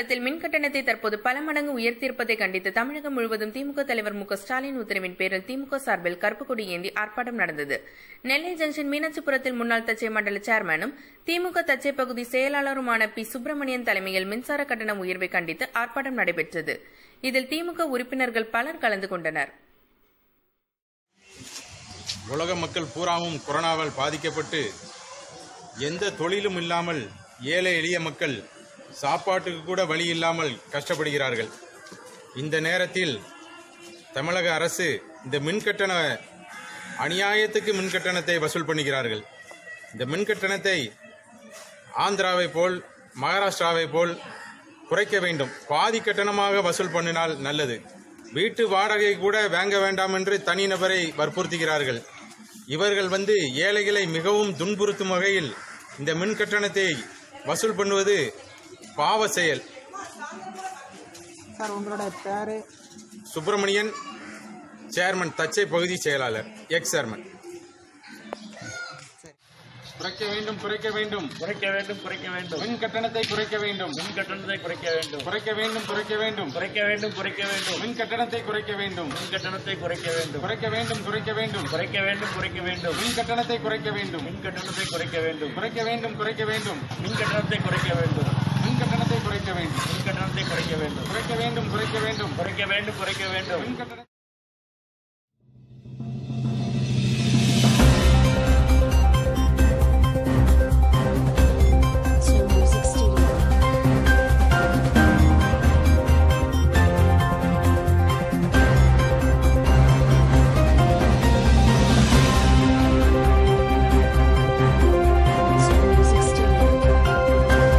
தமிழகத்தில் மின் கட்டணத்தை தற்போது பல மடங்கு உயர்த்தியிருப்பதை கண்டித்து தமிழகம் முழுவதும் திமுக தலைவர் மு க ஸ்டாலின் உத்தரவின் பேரில் திமுக சார்பில் கருப்பு கொடி ஏந்தி ஆர்ப்பாட்டம் நடந்தது நெல்லை ஜங்ஷன் மீனாட்சிபுரத்தில் முன்னாள் தச்சை மண்டல சேர்மனும் திமுக தச்சை பகுதி செயலாளருமான பி சுப்பிரமணியன் தலைமையில் மின்சார கட்டண உயர்வை கண்டித்து ஆர்ப்பாட்டம் நடைபெற்றது இதில் திமுக உறுப்பினர்கள் பலர் கலந்து கொண்டனர் உலக மக்கள் பூராவும் கொரோனாவால் பாதிக்கப்பட்டு எந்த தொழிலும் இல்லாமல் ஏழை எளிய மக்கள் சாப்பாட்டுக்கு கூட வழி இல்லாமல் கஷ்டப்படுகிறார்கள் இந்த நேரத்தில் தமிழக அரசு இந்த மின்கட்டண அநியாயத்துக்கு மின்கட்டணத்தை வசூல் பண்ணுகிறார்கள் இந்த மின்கட்டணத்தை ஆந்திராவை போல் மகாராஷ்டிராவை போல் குறைக்க வேண்டும் பாதி கட்டணமாக வசூல் பண்ணினால் நல்லது வீட்டு வாடகை கூட வாங்க வேண்டாம் என்று தனிநபரை வற்புறுத்துகிறார்கள் இவர்கள் வந்து ஏழைகளை மிகவும் துன்புறுத்தும் வகையில் இந்த மின் கட்டணத்தை வசூல் பண்ணுவது பாவ செயல் சார் உங்களோட பேர் சுப்பிரமணியன் சேர்மன் தச்சை பகுதி செயலாளர் எக்ஸ் சேர்மன் குறைக்க வேண்டும் குறைக்க வேண்டும் குறைக்க வேண்டும் குறைக்க வேண்டும் மின் கட்டணத்தை குறைக்க வேண்டும் மின் கட்டணத்தை குறைக்க வேண்டும் குறைக்க வேண்டும் குறைக்க வேண்டும் குறைக்க வேண்டும் குறைக்க வேண்டும் மின் கட்டணத்தை குறைக்க வேண்டும் மின் கட்டணத்தை குறைக்க வேண்டும் குறைக்க வேண்டும் குறைக்க வேண்டும் குறைக்க வேண்டும் குறைக்க வேண்டும் மின் கட்டணத்தை குறைக்க வேண்டும் மின் கட்டணத்தை குறைக்க வேண்டும் குறைக்க வேண்டும் குறைக்க வேண்டும் மின் கட்டணத்தை குறைக்க வேண்டும் மின் கட்டணத்தை குறைக்க வேண்டும் மின் கட்டணத்தை குறைக்க வேண்டும் குறைக்க வேண்டும் குறைக்க வேண்டும் குறைக்க வேண்டும் குறைக்க வேண்டும் மின் கட்டண to Music Studio. To Music Studio.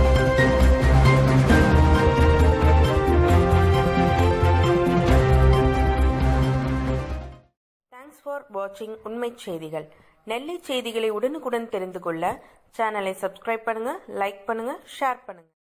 Thanks for வாட்சிங் உண்மை செய்திகள் நெல்லை செய்திகளை உடனுக்குடன் தெரிந்து கொள்ள சேனலை சப்ஸ்கிரைப் பண்ணுங்க லைக் பண்ணுங்க ஷேர் பண்ணுங்க